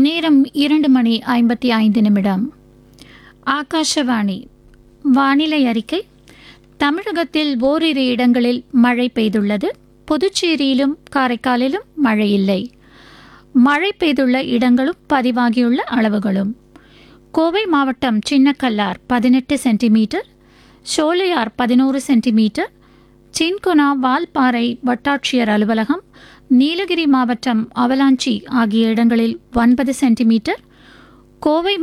நேரம் இரண்டு மணி ஐம்பத்தி ஐந்து நிமிடம் ஆகாஷவாணி வானிலை அறிக்கை தமிழகத்தில் ஓரிரு இடங்களில் மழை பெய்துள்ளது புதுச்சேரியிலும் காரைக்காலிலும் மழை இல்லை மழை பெய்துள்ள இடங்களும் பதிவாகியுள்ள அளவுகளும் கோவை மாவட்டம் சின்னக்கல்லார் பதினெட்டு சென்டிமீட்டர் சோலையார் பதினோரு சென்டிமீட்டர் சின்கொனா வால்பாறை வட்டாட்சியர் அலுவலகம் நீலகிரி மாவட்டம் அவலாஞ்சி ஆகிய இடங்களில் ஒன்பது சென்டிமீட்டர் கோவை